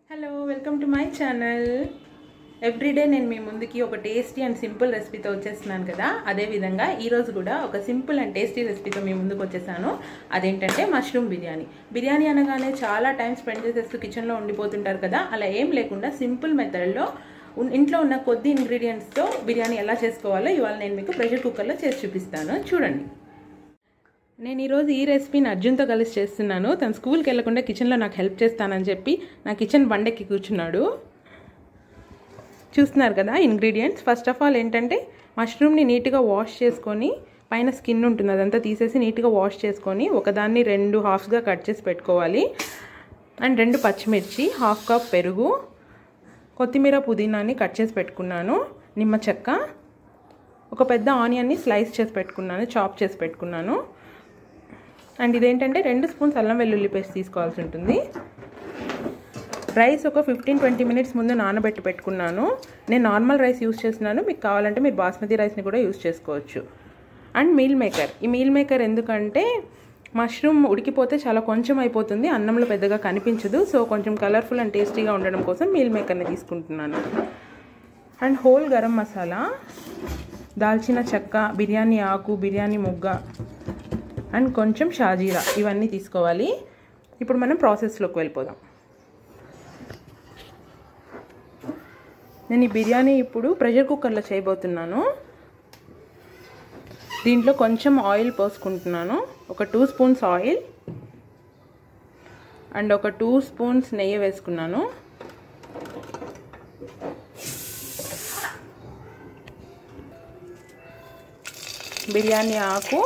hello welcome to my channel everyday నేను మీ ముందుకి ఒక టేస్టీ అండ్ సింపుల్ రెసిపీతో వచ్చేస్తున్నాను కదా అదేవిధంగా ఈరోజు కూడా ఒక సింపుల్ అండ్ టేస్టీ రెసిపీతో మీ ముందుకు వచ్చేసాను అదేంటంటే మష్రూమ్ బిర్యానీ బిర్యానీ అనగానే చాలా టైం స్పెండ్ చేసేస్తూ కిచెన్లో ఉండిపోతుంటారు కదా అలా ఏం లేకుండా సింపుల్ మెథడ్లో ఉన్- ఇంట్లో ఉన్న కొద్ది ఇంగ్రీడియంట్స్తో బిర్యానీ ఎలా చేసుకోవాలో ఇవాళ నేను మీకు ప్రెషర్ కుక్కర్లో చేసి చూపిస్తాను చూడండి నేను ఈరోజు ఈ రెసిపీని అర్జున్తో కలిసి చేస్తున్నాను తను స్కూల్కి వెళ్లకుండా కిచెన్లో నాకు హెల్ప్ చేస్తానని చెప్పి నా కిచెన్ బండెక్కి కూర్చున్నాడు చూస్తున్నారు కదా ఇంగ్రీడియంట్స్ ఫస్ట్ ఆఫ్ ఆల్ ఏంటంటే మష్రూమ్ని నీట్గా వాష్ చేసుకొని పైన స్కిన్ ఉంటుంది అదంతా తీసేసి నీట్గా వాష్ చేసుకొని ఒకదాన్ని రెండు హాఫ్స్గా కట్ చేసి పెట్టుకోవాలి అండ్ రెండు పచ్చిమిర్చి హాఫ్ కప్ పెరుగు కొత్తిమీర పుదీనాని కట్ చేసి పెట్టుకున్నాను నిమ్మ చెక్క ఒక పెద్ద ఆనియన్ని స్లైస్ చేసి పెట్టుకున్నాను చాప్ చేసి పెట్టుకున్నాను అండ్ ఇదేంటంటే రెండు స్పూన్స్ అల్లం వెల్లుల్లి పేస్ట్ తీసుకోవాల్సి ఉంటుంది రైస్ ఒక ఫిఫ్టీన్ ట్వంటీ మినిట్స్ ముందు నానబెట్టి పెట్టుకున్నాను నేను నార్మల్ రైస్ యూస్ చేస్తున్నాను మీకు కావాలంటే మీరు బాస్మతి రైస్ని కూడా యూస్ చేసుకోవచ్చు అండ్ మీల్ మేకర్ ఈ మీల్ మేకర్ ఎందుకంటే మష్రూమ్ ఉడికిపోతే చాలా కొంచెం అయిపోతుంది అన్నంలో పెద్దగా కనిపించదు సో కొంచెం కలర్ఫుల్ అండ్ టేస్టీగా ఉండడం కోసం మీల్ మేకర్ని తీసుకుంటున్నాను అండ్ హోల్ గరం మసాలా దాల్చిన చెక్క బిర్యానీ ఆకు బిర్యానీ మొగ్గ అండ్ కొంచెం షాజీరా ఇవన్నీ తీసుకోవాలి ఇప్పుడు మనం ప్రాసెస్లోకి వెళ్ళిపోదాం నేను ఈ బిర్యానీ ఇప్పుడు ప్రెషర్ కుక్కర్లో చేయబోతున్నాను దీంట్లో కొంచెం ఆయిల్ పోసుకుంటున్నాను ఒక టూ స్పూన్స్ ఆయిల్ అండ్ ఒక టూ స్పూన్స్ నెయ్యి వేసుకున్నాను బిర్యానీ ఆకు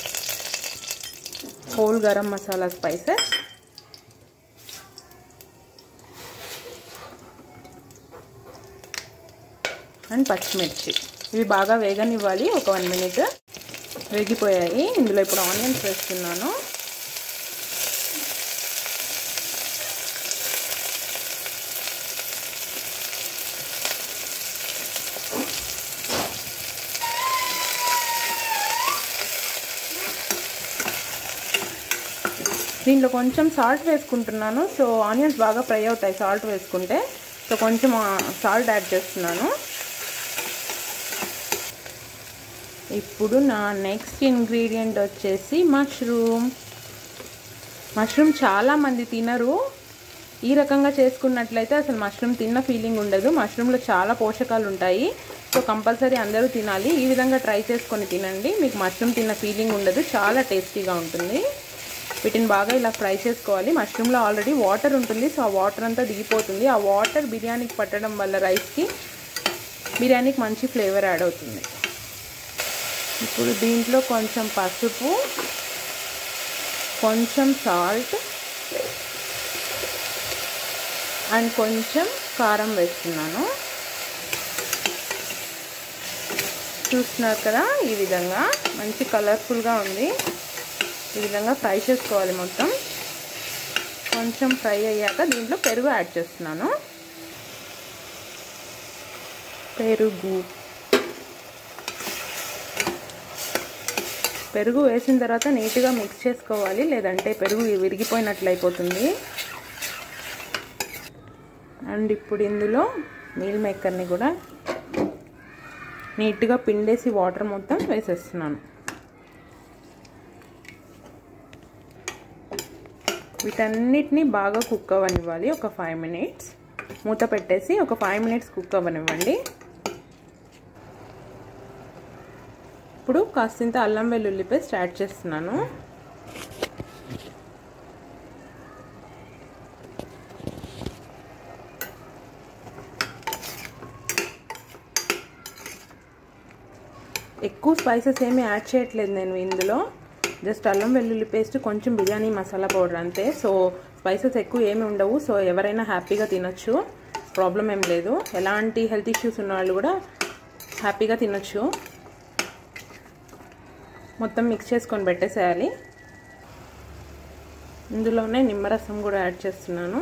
whole garam masala spices and పచ్చిమిర్చి ఇవి బాగా వేగనివ్వాలి ఒక వన్ మినిట్ వేగిపోయాయి ఇందులో ఇప్పుడు ఆనియన్స్ వేస్తున్నాను దీంట్లో కొంచెం సాల్ట్ వేసుకుంటున్నాను సో ఆనియన్స్ బాగా ఫ్రై అవుతాయి సాల్ట్ వేసుకుంటే సో కొంచెం సాల్ట్ యాడ్ చేస్తున్నాను ఇప్పుడు నా నెక్స్ట్ ఇంగ్రీడియంట్ వచ్చేసి మష్రూమ్ మష్రూమ్ చాలామంది తినరు ఈ రకంగా చేసుకున్నట్లయితే అసలు మష్రూమ్ తిన్న ఫీలింగ్ ఉండదు మష్రూమ్లో చాలా పోషకాలు ఉంటాయి సో కంపల్సరీ అందరూ తినాలి ఈ విధంగా ట్రై చేసుకొని తినండి మీకు మష్రూమ్ తిన్న ఫీలింగ్ ఉండదు చాలా టేస్టీగా ఉంటుంది వీటిని బాగా ఇలా ఫ్రై చేసుకోవాలి మష్రూమ్లో ఆల్రెడీ వాటర్ ఉంటుంది సో ఆ వాటర్ అంతా దిగిపోతుంది ఆ వాటర్ బిర్యానీకి పట్టడం వల్ల రైస్కి బిర్యానీకి మంచి ఫ్లేవర్ యాడ్ అవుతుంది ఇప్పుడు దీంట్లో కొంచెం పసుపు కొంచెం సాల్ట్ అండ్ కొంచెం కారం వేస్తున్నాను చూస్తున్నారు కదా ఈ విధంగా మంచి కలర్ఫుల్గా ఉంది ఈ విధంగా ఫ్రై చేసుకోవాలి మొత్తం కొంచెం ఫ్రై అయ్యాక దీంట్లో పెరుగు యాడ్ చేస్తున్నాను పెరుగు పెరుగు వేసిన తర్వాత నీట్గా మిక్స్ చేసుకోవాలి లేదంటే పెరుగు విరిగిపోయినట్లు అయిపోతుంది అండ్ ఇప్పుడు ఇందులో మీల్ మేకర్ని కూడా నీట్గా పిండేసి వాటర్ మొత్తం వేసేస్తున్నాను వీటన్నిటిని బాగా కుక్ అవ్వనివ్వాలి ఒక ఫైవ్ మినిట్స్ మూత పెట్టేసి ఒక ఫైవ్ మినిట్స్ కుక్ అవ్వనివ్వండి ఇప్పుడు కాస్తంత అల్లం వెల్లుల్లి పేస్ట్ యాడ్ చేస్తున్నాను ఎక్కువ స్పైసెస్ ఏమీ యాడ్ చేయట్లేదు నేను ఇందులో జస్ట్ అల్లం వెల్లుల్లి పేస్ట్ కొంచెం బిర్యానీ మసాలా పౌడర్ అంతే సో స్పైసెస్ ఎక్కువ ఏమి ఉండవు సో ఎవరైనా హ్యాపీగా తినొచ్చు ప్రాబ్లం ఏం లేదు ఎలాంటి హెల్త్ ఇష్యూస్ ఉన్న వాళ్ళు కూడా హ్యాపీగా తినొచ్చు మొత్తం మిక్స్ చేసుకొని పెట్టేసేయాలి ఇందులోనే నిమ్మరసం కూడా యాడ్ చేస్తున్నాను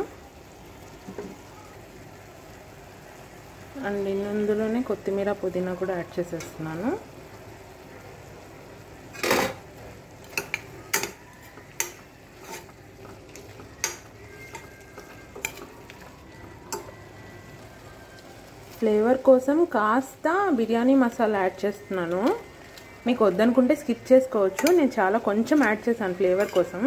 అండ్ ఇందులోనే కొత్తిమీర పుదీనా కూడా యాడ్ చేసేస్తున్నాను ఫ్లేవర్ కోసం కాస్త బిర్యానీ మసాలా యాడ్ చేస్తున్నాను మీకు వద్దనుకుంటే స్కిప్ చేసుకోవచ్చు నేను చాలా కొంచెం యాడ్ చేశాను ఫ్లేవర్ కోసం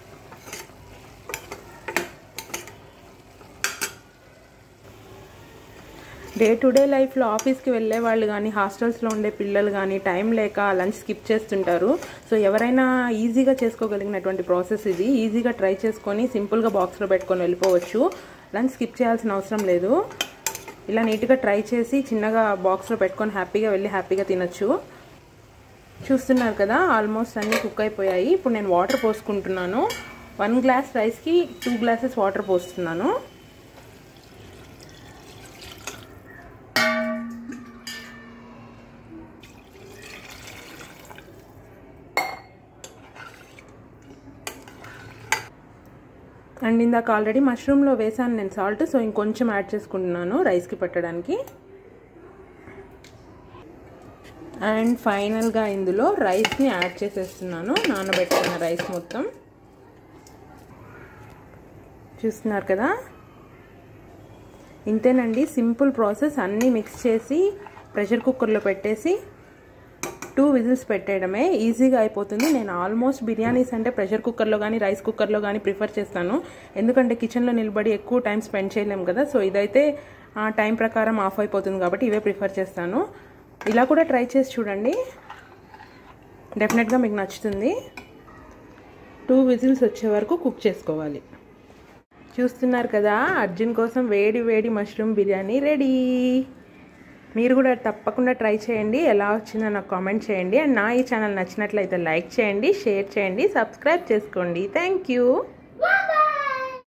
డే టు డే లైఫ్లో ఆఫీస్కి వెళ్ళే వాళ్ళు కానీ హాస్టల్స్లో ఉండే పిల్లలు కానీ టైం లేక లంచ్ స్కిప్ చేస్తుంటారు సో ఎవరైనా ఈజీగా చేసుకోగలిగినటువంటి ప్రాసెస్ ఇది ఈజీగా ట్రై చేసుకొని సింపుల్గా బాక్స్లో పెట్టుకొని వెళ్ళిపోవచ్చు లంచ్ స్కిప్ చేయాల్సిన అవసరం లేదు ఇలా నీట్గా ట్రై చేసి చిన్నగా బాక్స్లో పెట్టుకొని హ్యాపీగా వెళ్ళి హ్యాపీగా తినచ్చు చూస్తున్నారు కదా ఆల్మోస్ట్ అన్నీ కుక్ అయిపోయాయి ఇప్పుడు నేను వాటర్ పోసుకుంటున్నాను వన్ గ్లాస్ రైస్కి టూ గ్లాసెస్ వాటర్ పోస్తున్నాను అండ్ ఇందాక ఆల్రెడీ మష్రూమ్లో వేసాను నేను సాల్ట్ సో ఇంకొంచెం యాడ్ చేసుకుంటున్నాను రైస్కి పెట్టడానికి అండ్ ఫైనల్గా ఇందులో రైస్ని యాడ్ చేసేస్తున్నాను నానబెట్టుకున్న రైస్ మొత్తం చూస్తున్నారు కదా ఇంతేనండి సింపుల్ ప్రాసెస్ అన్నీ మిక్స్ చేసి ప్రెషర్ కుక్కర్లో పెట్టేసి టూ విజిల్స్ పెట్టేయడమే ఈజీగా అయిపోతుంది నేను ఆల్మోస్ట్ బిర్యానీస్ అంటే ప్రెషర్ కుక్కర్లో కానీ రైస్ కుక్కర్లో కానీ ప్రిఫర్ చేస్తాను ఎందుకంటే కిచెన్లో నిలబడి ఎక్కువ టైం స్పెండ్ చేయలేము కదా సో ఇదైతే ఆ టైం ప్రకారం ఆఫ్ అయిపోతుంది కాబట్టి ఇవే ప్రిఫర్ చేస్తాను ఇలా కూడా ట్రై చేసి చూడండి డెఫినెట్గా మీకు నచ్చుతుంది టూ విజిల్స్ వచ్చే వరకు కుక్ చేసుకోవాలి చూస్తున్నారు కదా అర్జున్ కోసం వేడి వేడి మష్రూమ్ బిర్యానీ రెడీ మీరు కూడా తప్పకుండా ట్రై చేయండి ఎలా వచ్చిందో నాకు కామెంట్ చేయండి అండ్ నా ఈ ఛానల్ నచ్చినట్లయితే లైక్ చేయండి షేర్ చేయండి సబ్స్క్రైబ్ చేసుకోండి థ్యాంక్ యూ